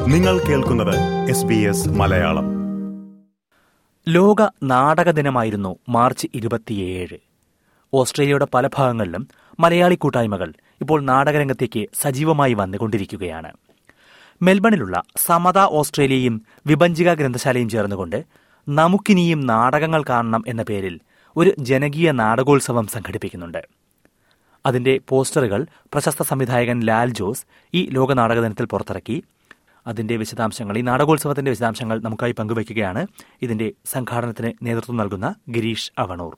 നിങ്ങൾ കേൾക്കുന്നത് S B S Malayalam ലോക നാടക ദിനമായിരുന്നു മാർച്ച് ഇരുപത്തിയേഴ് ഓസ്ട്രേലിയയുടെ പല ഭാഗങ്ങളിലും മലയാളി കൂട്ടായ്മകൾ ഇപ്പോൾ നാടകരംഗത്തേക്ക് സജീവമായി വന്നുകൊണ്ടിരിക്കുകയാണ് മെൽബണിലുള്ള സമത ഓസ്ട്രേലിയയും വിഭജിക ഗ്രന്ഥശാലയും ചേർന്നുകൊണ്ട് നമുക്കിനിയും നാടകങ്ങൾ കാണണം എന്ന പേരിൽ ഒരു ജനകീയ നാടകോത്സവം സംഘടിപ്പിക്കുന്നുണ്ട് അതിന്റെ പോസ്റ്ററുകൾ പ്രശസ്ത സംവിധായകൻ ലാൽ ജോസ് ഈ ലോക നാടക ദിനത്തിൽ പുറത്തിറക്കി അതിന്റെ വിശദാംശങ്ങൾ ഈ നാടകോത്സവത്തിന്റെ വിശദാംശങ്ങൾ നമുക്കായി പങ്കുവയ്ക്കുകയാണ് ഇതിന്റെ സംഘാടനത്തിന് നേതൃത്വം നൽകുന്ന ഗിരീഷ് അവണൂർ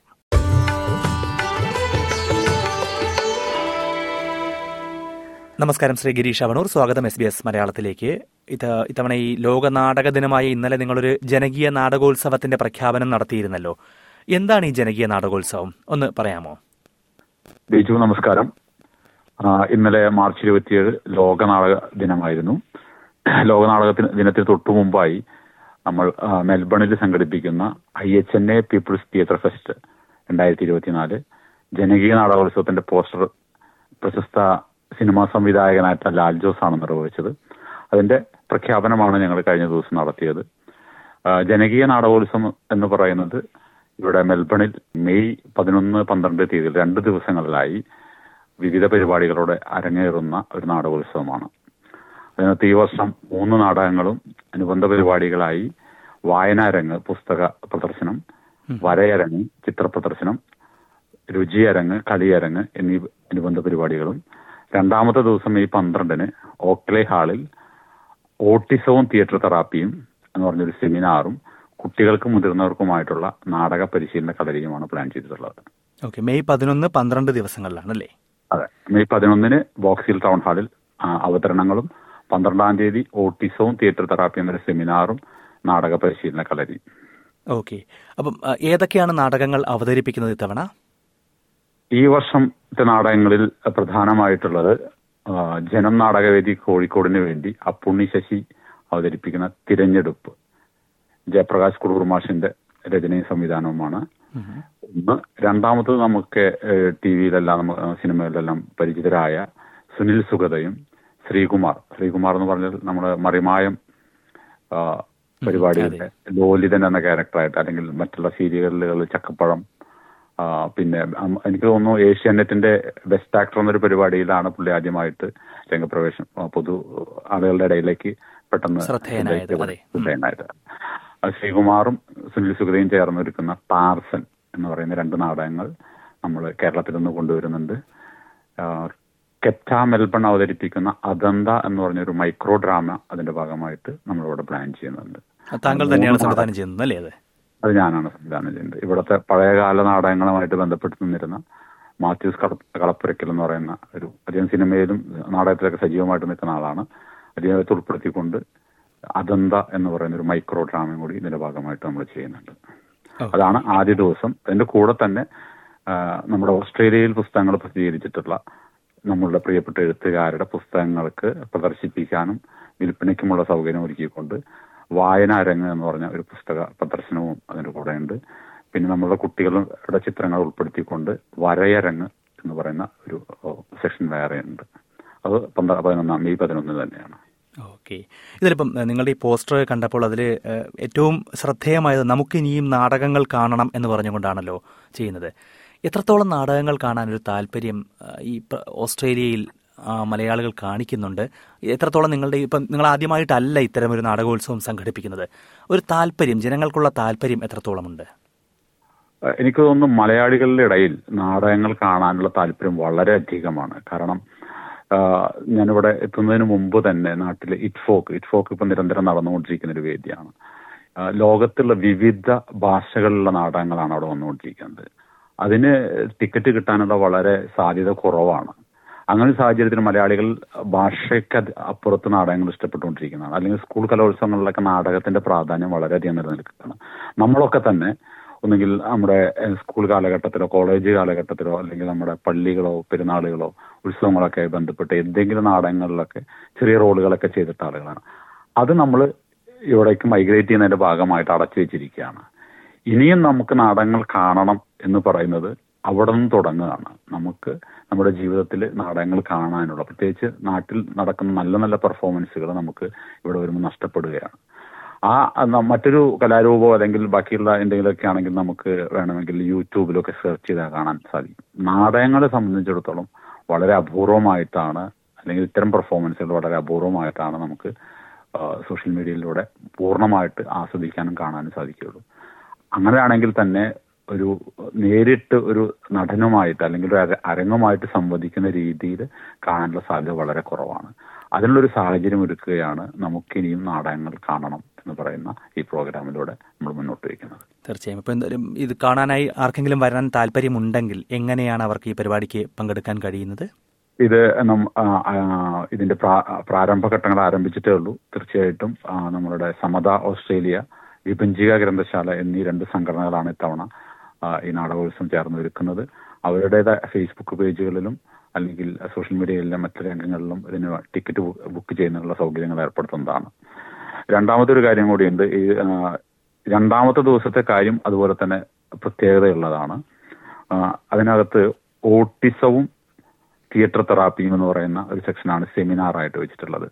നമസ്കാരം ശ്രീ ഗിരീഷ് അവണൂർ സ്വാഗതം എസ് ബി എസ് മലയാളത്തിലേക്ക് ഇത് ഇത്തവണ ഈ ലോക നാടക ദിനമായ ഇന്നലെ നിങ്ങളൊരു ജനകീയ നാടകോത്സവത്തിന്റെ പ്രഖ്യാപനം നടത്തിയിരുന്നല്ലോ എന്താണ് ഈ ജനകീയ നാടകോത്സവം ഒന്ന് പറയാമോ ബിജു നമസ്കാരം ആ, ഇന്നലെ മാർച്ച് ഇരുപത്തിയേഴ് ലോക നാടക ദിനമായിരുന്നു ലോക നാടക ദിനത്തിന് തൊട്ടു മുമ്പായി നമ്മൾ ആ, മെൽബണിൽ സംഘടിപ്പിക്കുന്ന I H N A people's theatre fest രണ്ടായിരത്തി ഇരുപത്തിനാല് ജനകീയ നാടകോത്സവത്തിന്റെ പോസ്റ്റർ പ്രശസ്ത സിനിമാ സംവിധായകനായിട്ട് ലാൽ ജോസ് ആണ് നിർവഹിച്ചത് അതിന്റെ പ്രഖ്യാപനമാണ് ഞങ്ങൾ കഴിഞ്ഞ ദിവസം നടത്തിയത് ആ, ജനകീയ നാടകോത്സവം എന്ന് പറയുന്നത് ഇവിടെ മെൽബണിൽ മെയ് പതിനൊന്ന് പന്ത്രണ്ട് തീയതിയിൽ രണ്ട് ദിവസങ്ങളിലായി വിവിധ പരിപാടികളോടെ അരങ്ങേറുന്ന ഒരു നാടകോത്സവമാണ് അതിനകത്ത് ഈ വർഷം മൂന്ന് നാടകങ്ങളും അനുബന്ധ പരിപാടികളായി വായനാരങ്ങ് പുസ്തക പ്രദർശനം വരയരങ്ങ് ചിത്ര പ്രദർശനം രുചിയരങ്ങ് കളിയരങ്ങ് എന്നീ അനുബന്ധ പരിപാടികളും രണ്ടാമത്തെ ദിവസം മെയ് പന്ത്രണ്ടിന് ഓക്ലേ ഹാളിൽ ഓട്ടിസവും തിയേറ്റർ തെറാപ്പിയും എന്ന് പറഞ്ഞൊരു സെമിനാറും കുട്ടികൾക്കും മുതിർന്നവർക്കുമായിട്ടുള്ള നാടക പരിശീലന കളരിയുമാണ് പ്ലാൻ ചെയ്തിട്ടുള്ളത് ഓക്കെ മെയ് പതിനൊന്ന് പന്ത്രണ്ട് ദിവസങ്ങളിലാണല്ലേ അതെ മെയ് പതിനൊന്നിന് ബോക്സിൽ ടൗൺ ഹാളിൽ ആ, അവതരണങ്ങളും പന്ത്രണ്ടാം തീയതി ഓട്ടിസവും തിയേറ്റർ തെറാപ്പി എന്നൊരു സെമിനാറും നാടക പരിശീലന കളരി ഓക്കെ അപ്പം ആ, ഏതൊക്കെയാണ് നാടകങ്ങൾ അവതരിപ്പിക്കുന്നത് ഇത്തവണ ഈ വർഷത്തെ നാടകങ്ങളിൽ പ്രധാനമായിട്ടുള്ളത് ആ, ജനം നാടകവേദി കോഴിക്കോടിന് വേണ്ടി അപ്പുണ്ണി ശശി അവതരിപ്പിക്കുന്ന തിരഞ്ഞെടുപ്പ് ജയപ്രകാശ് കുടൂർ മാഷിന്റെ രചനയും സംവിധാനവുമാണ് ഒന്ന് രണ്ടാമത്തത് നമുക്ക് ടി വിയിലെല്ലാം നമ്മ- സിനിമയിലെല്ലാം പരിചിതരായ സുനിൽ സുഗതയും ശ്രീകുമാർ ശ്രീകുമാർ എന്ന് പറഞ്ഞാൽ നമ്മുടെ മറിമായം ആ, പരിപാടിയുടെ ലോലിതൻ എന്ന ക്യാരക്ടറായിട്ട് അല്ലെങ്കിൽ മറ്റുള്ള സീരിയലുകൾ ചക്കപ്പഴം ആ, പിന്നെ അം- എനിക്ക് തോന്നുന്നു ഏഷ്യാനെറ്റിന്റെ ബെസ്റ്റ് ആക്ടർ എന്നൊരു പരിപാടിയിലാണ് പുള്ളി ആദ്യമായിട്ട് രംഗപ്രവേശം ആ, പൊതു ആളുകളുടെ ഇടയിലേക്ക് പെട്ടെന്ന് ശ്രദ്ധേയനായത്, അതെ. ശ്രദ്ധേയനായത് അത് ശ്രീകുമാറും സുനിൽ സുഗതയും ചേർന്നൊരുക്കുന്ന ടാർസൻ എന്ന് പറയുന്ന രണ്ട് നാടകങ്ങൾ നമ്മൾ കേരളത്തിൽ നിന്ന് കൊണ്ടുവരുന്നുണ്ട് ആ, കെറ്റ മെൽബൺ അവതരിപ്പിക്കുന്ന അദന്ത എന്ന് പറഞ്ഞൊരു മൈക്രോ ഡ്രാമ അതിന്റെ ഭാഗമായിട്ട് നമ്മളിവിടെ പ്ലാൻ ചെയ്യുന്നുണ്ട് താങ്കൾ തന്നെയാണ് സംവിധാനം ചെയ്യുന്നത് അല്ലേ അത് അത് ഞാനാണ് സംവിധാനം ചെയ്യുന്നത് ഇവിടുത്തെ പഴയകാല നാടകങ്ങളുമായിട്ട് ബന്ധപ്പെട്ട് നിന്നിരുന്ന മാത്യൂസ് കള- കളപ്പുരയ്ക്കൽ എന്ന് പറയുന്ന ഒരു അദ്ദേഹം സിനിമയിലും നാടകത്തിലൊക്കെ സജീവമായിട്ട് നിൽക്കുന്ന ആളാണ് അദ്ദേഹത്തെ ഉൾപ്പെടുത്തിക്കൊണ്ട് അദന്ത എന്ന് പറയുന്ന ഒരു മൈക്രോ ഡ്രാമയും കൂടി ഇതിന്റെ ഭാഗമായിട്ട് നമ്മൾ ചെയ്യുന്നുണ്ട് അതാണ് ആദ്യ ദിവസം അതിന്റെ കൂടെ തന്നെ ആ, നമ്മുടെ ഓസ്ട്രേലിയയിൽ പുസ്തകങ്ങൾ പ്രസിദ്ധീകരിച്ചിട്ടുള്ള നമ്മളുടെ പ്രിയപ്പെട്ട എഴുത്തുകാരുടെ പുസ്തകങ്ങൾക്ക് പ്രദർശിപ്പിക്കാനും വിൽപ്പനയ്ക്കുമുള്ള സൗകര്യം ഒരുക്കിക്കൊണ്ട് വായന അരങ്ങ് എന്ന് പറഞ്ഞ ഒരു പുസ്തക പ്രദർശനവും അതിന്റെ കൂടെ ഉണ്ട് പിന്നെ നമ്മളുടെ കുട്ടികളുടെ ചിത്രങ്ങൾ ഉൾപ്പെടുത്തിക്കൊണ്ട് വരയരങ്ങ് എന്ന് പറയുന്ന ഒരു സെക്ഷൻ വേറെ ഉണ്ട് അത് പന്ത്ര പതിനൊന്നാം മെയ് പതിനൊന്നിന് തന്നെയാണ് ഓക്കെ ഇതിലിപ്പം ഏഹ്, നിങ്ങളുടെ ഈ പോസ്റ്റർ കണ്ടപ്പോൾ അതിൽ ഏറ്റവും ശ്രദ്ധേയമായത് നമുക്ക് ഇനിയും നാടകങ്ങൾ കാണണം എന്ന് പറഞ്ഞുകൊണ്ടാണല്ലോ ചെയ്യുന്നത് എത്രത്തോളം നാടകങ്ങൾ കാണാൻ ഒരു താല്പര്യം ഏഹ്, ഈ പ്ര- ഓസ്ട്രേലിയയിൽ ആ, മലയാളികൾ കാണിക്കുന്നുണ്ട് എത്രത്തോളം നിങ്ങളുടെ ഇപ്പം നിങ്ങൾ ആദ്യമായിട്ടല്ല ഇത്തരം ഒരു നാടകോത്സവം സംഘടിപ്പിക്കുന്നത് ഒരു താല്പര്യം ജനങ്ങൾക്കുള്ള താല്പര്യം എത്രത്തോളമുണ്ട് ഏഹ് എനിക്ക് തോന്നുന്നു മലയാളികളുടെ ഇടയിൽ നാടകങ്ങൾ കാണാനുള്ള താല്പര്യം വളരെ അധികമാണ് കാരണം ആഹ് ഞാനിവിടെ എത്തുന്നതിന് മുമ്പ് തന്നെ നാട്ടിലെ ഇറ്റ്ഫോക്ക് ഇറ്റ്ഫോക്ക് ഇപ്പൊ നിരന്തരം നടന്നുകൊണ്ടിരിക്കുന്ന ഒരു വേദിയാണ് ആഹ് ലോകത്തുള്ള വിവിധ ഭാഷകളിലുള്ള നാടകങ്ങളാണ് അവിടെ വന്നുകൊണ്ടിരിക്കുന്നത് അതിന് ടിക്കറ്റ് കിട്ടാനുള്ള വളരെ സാധ്യത കുറവാണ് അങ്ങനെ ഒരു സാഹചര്യത്തിൽ മലയാളികൾ ഭാഷയ്ക്ക് അത് അപ്പുറത്ത് നാടകങ്ങൾ ഇഷ്ടപ്പെട്ടുകൊണ്ടിരിക്കുന്നതാണ് അല്ലെങ്കിൽ സ്കൂൾ കലോത്സവങ്ങളിലൊക്കെ നാടകത്തിന്റെ പ്രാധാന്യം വളരെയധികം നിലനിൽക്കുകയാണ് നമ്മളൊക്കെ തന്നെ ഒന്നുകിൽ നമ്മുടെ ഏഹ്, സ്കൂൾ കാലഘട്ടത്തിലോ കോളേജ് കാലഘട്ടത്തിലോ അല്ലെങ്കിൽ നമ്മുടെ പള്ളികളോ പെരുന്നാളുകളോ ഉത്സവങ്ങളൊക്കെ ആയി ബന്ധപ്പെട്ട് എന്തെങ്കിലും നാടകങ്ങളിലൊക്കെ ചെറിയ റോളുകളൊക്കെ ചെയ്തിട്ട ആളുകളാണ് അത് നമ്മൾ ഇവിടേക്ക് മൈഗ്രേറ്റ് ചെയ്യുന്നതിന്റെ ഭാഗമായിട്ട് അടച്ചു വെച്ചിരിക്കുകയാണ് ഇനിയും നമുക്ക് നാടകങ്ങൾ കാണണം എന്ന് പറയുന്നത് അവിടെ നിന്ന് തുടങ്ങുകയാണ് നമുക്ക് നമ്മുടെ ജീവിതത്തിൽ നാടകങ്ങൾ കാണാനുള്ള പ്രത്യേകിച്ച് നാട്ടിൽ നടക്കുന്ന നല്ല നല്ല പെർഫോമൻസുകൾ നമുക്ക് ഇവിടെ വരുമ്പോൾ നഷ്ടപ്പെടുകയാണ് ആ ന- മറ്റൊരു കലാരൂപമോ അല്ലെങ്കിൽ ബാക്കിയുള്ള എന്തെങ്കിലുമൊക്കെ ആണെങ്കിൽ നമുക്ക് വേണമെങ്കിൽ യൂട്യൂബിലൊക്കെ സെർച്ച് ചെയ്താൽ കാണാൻ സാധിക്കും നാടകങ്ങളെ സംബന്ധിച്ചിടത്തോളം വളരെ അപൂർവമായിട്ടാണ് അല്ലെങ്കിൽ ഇത്തരം പെർഫോമൻസുകൾ വളരെ അപൂർവമായിട്ടാണ് നമുക്ക് സോഷ്യൽ മീഡിയയിലൂടെ പൂർണ്ണമായിട്ട് ആസ്വദിക്കാനും കാണാനും സാധിക്കുകയുള്ളൂ അങ്ങനെയാണെങ്കിൽ തന്നെ ഒരു നേരിട്ട് ഒരു നടനുമായിട്ട് അല്ലെങ്കിൽ ഒരു അര- അരങ്ങുമായിട്ട് സംവദിക്കുന്ന രീതിയിൽ കാണാനുള്ള സാധ്യത വളരെ കുറവാണ് അതിനുള്ളൊരു സാഹചര്യം ഒരുക്കുകയാണ് നമുക്കിനിയും നാടകങ്ങൾ കാണണം എന്ന് പറയുന്ന ഈ പ്രോഗ്രാമിലൂടെ നമ്മൾ മുന്നോട്ട് വയ്ക്കുന്നത് തീർച്ചയായും ഇപ്പൊ എന്തായാലും ഇത് കാണാനായി ആർക്കെങ്കിലും വരാൻ താല്പര്യമുണ്ടെങ്കിൽ എങ്ങനെയാണ് അവർക്ക് ഈ പരിപാടിക്ക് പങ്കെടുക്കാൻ കഴിയുന്നത് ഇത് നം- ആ, ആ, ഇതിന്റെ പ്രാ- പ്രാരംഭഘട്ടങ്ങൾ ആരംഭിച്ചിട്ടേ ഉള്ളൂ തീർച്ചയായിട്ടും ആ, നമ്മളുടെ സമത ഓസ്ട്രേലിയ വിഭജിക ഗ്രന്ഥശാല എന്നീ രണ്ട് സംഘടനകളാണ് ഇത്തവണ ആ, ഈ നാടകോത്സവം ചേർന്ന് ഒരുക്കുന്നത് അവരുടേതായ ഫേസ്ബുക്ക് പേജുകളിലും അല്ലെങ്കിൽ സോഷ്യൽ മീഡിയയിലെ മറ്റു രംഗങ്ങളിലും ഇതിന് ടിക്കറ്റ് ബു- ബുക്ക് ചെയ്യുന്നതിനുള്ള സൗകര്യങ്ങൾ ഏർപ്പെടുത്തുന്നതാണ് രണ്ടാമതൊരു കാര്യം കൂടിയുണ്ട് ഈ ആ, രണ്ടാമത്തെ ദിവസത്തെ കാര്യം അതുപോലെ തന്നെ പ്രത്യേകതയുള്ളതാണ് ആ, അതിനകത്ത് ഓട്ടിസവും തിയേറ്റർ തെറാപ്പിയും എന്ന് പറയുന്ന ഒരു സെക്ഷനാണ് സെമിനാർ ആയിട്ട് വെച്ചിട്ടുള്ളത്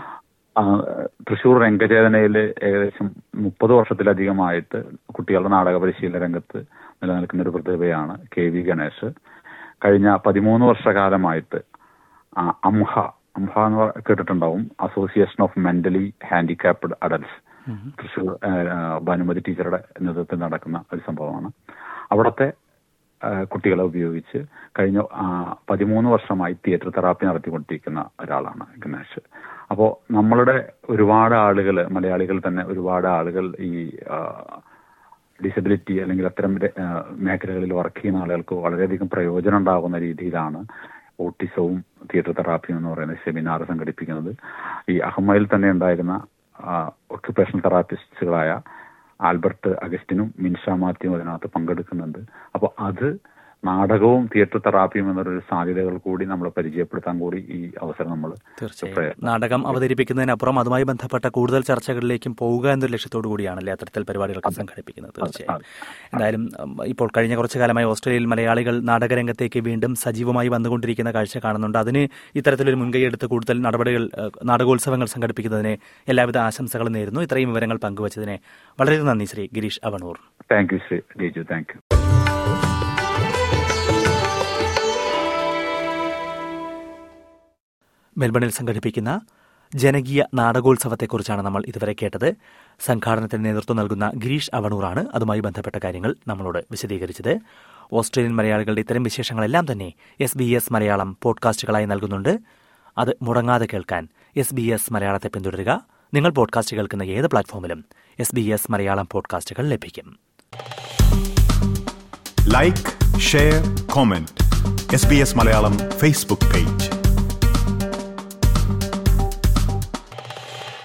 ആ, തൃശൂർ രംഗചേതനയിൽ ഏകദേശം മുപ്പത് വർഷത്തിലധികമായിട്ട് കുട്ടികളുടെ നാടക പരിശീലന രംഗത്ത് നിലനിൽക്കുന്ന ഒരു പ്രതിഭയാണ് കെ വി ഗണേഷ് കഴിഞ്ഞ പതിമൂന്ന് വർഷകാലമായിട്ട് ആ, അംഹ അംഹ എന്ന് പറ- കേട്ടിട്ടുണ്ടാവും association of mentally handicapped adults Thrissur ആ, ആ, ഭാനുമതി ടീച്ചറുടെ നേതൃത്വത്തിൽ നടക്കുന്ന ഒരു സംഭവമാണ് അവിടുത്തെ ആ, കുട്ടികളെ ഉപയോഗിച്ച് കഴിഞ്ഞ ആ, പതിമൂന്ന് വർഷമായി തിയേറ്റർ തെറാപ്പി നടത്തിക്കൊണ്ടിരിക്കുന്ന ഒരാളാണ് ഗണേഷ് അപ്പോൾ നമ്മളുടെ ഒരുപാട് ആളുകൾ മലയാളികൾ തന്നെ ഒരുപാട് ആളുകൾ ഈ ആ, ഡിസബിലിറ്റി അല്ലെങ്കിൽ അത്തരം ര- ആ, മേഖലകളിൽ വർക്ക് ചെയ്യുന്ന ആളുകൾക്ക് വളരെയധികം പ്രയോജനം ഉണ്ടാകുന്ന രീതിയിലാണ് ഓട്ടിസവും തിയേറ്റർ തെറാപ്പിയും എന്ന് പറയുന്ന സെമിനാർ സംഘടിപ്പിക്കുന്നത് ഈ അഹമ്മയിൽ തന്നെ ഉണ്ടായിരുന്ന ഒക്യുപ്പേഷണൽ തെറാപ്പിസ്റ്റുകളായ ആൽബർട്ട് അഗസ്റ്റിനും മിൻഷ മാത്യുവും അതിനകത്ത് പങ്കെടുക്കുന്നുണ്ട് അപ്പോൾ അത് നാടകവും തിയേറ്റർ തെറാപ്പിയും എന്നൊരു സാധ്യതകൾ കൂടി നമ്മൾ പരിചയപ്പെടുത്താൻ കൂടി ഈ അവസരം നമ്മൾ തീർച്ചയായും നാടകം അവതരിപ്പിക്കുന്നതിനപ്പുറം അതുമായി ബന്ധപ്പെട്ട കൂടുതൽ ചർച്ചകളിലേക്കും പോവുക എന്നൊരു ലക്ഷ്യത്തോടു കൂടിയാണല്ലേ അത്തരത്തിൽ പരിപാടികളൊക്കെ സംഘടിപ്പിക്കുന്നത് തീർച്ചയായും എന്തായാലും ഉം, ഇപ്പോൾ കഴിഞ്ഞ കുറച്ചു കാലമായി ഓസ്ട്രേലിയയിൽ മലയാളികൾ നാടകരംഗത്തേക്ക് വീണ്ടും സജീവമായി വന്നുകൊണ്ടിരിക്കുന്ന കാഴ്ച കാണുന്നുണ്ട് അതിന് ഇത്തരത്തിലൊരു മുൻകൈയെടുത്ത് കൂടുതൽ നടപടികൾ ഏഹ്, നാടകോത്സവങ്ങൾ സംഘടിപ്പിക്കുന്നതിന് എല്ലാവിധ ആശംസകളും നേരുന്നു ഇത്രയും വിവരങ്ങൾ പങ്കുവച്ചതിന് വളരെ നന്ദി Shri Gireesh Avanoor thank you Shri Diju thank you മെൽബണിൽ സംഘടിപ്പിക്കുന്ന ജനകീയ നാടകോത്സവത്തെക്കുറിച്ചാണ് നമ്മൾ ഇതുവരെ കേട്ടത് സംഘാടനത്തിന് നേതൃത്വം നൽകുന്ന ഗിരീഷ് അവണൂറാണ് അതുമായി ബന്ധപ്പെട്ട കാര്യങ്ങൾ നമ്മളോട് വിശദീകരിച്ചത് ഓസ്ട്രേലിയൻ മലയാളികളുടെ ഇത്തരം വിശേഷങ്ങളെല്ലാം തന്നെ എസ് ബി എസ് മലയാളം പോഡ്കാസ്റ്റുകളായി നൽകുന്നുണ്ട് അത് മുടങ്ങാതെ കേൾക്കാൻ എസ് ബി എസ് മലയാളത്തെ പിന്തുടരുക നിങ്ങൾ പോഡ്കാസ്റ്റ് കേൾക്കുന്ന ഏത് പ്ലാറ്റ്ഫോമിലും S B S Malayalam podcasts ലഭിക്കും like share comment S B S Malayalam Facebook page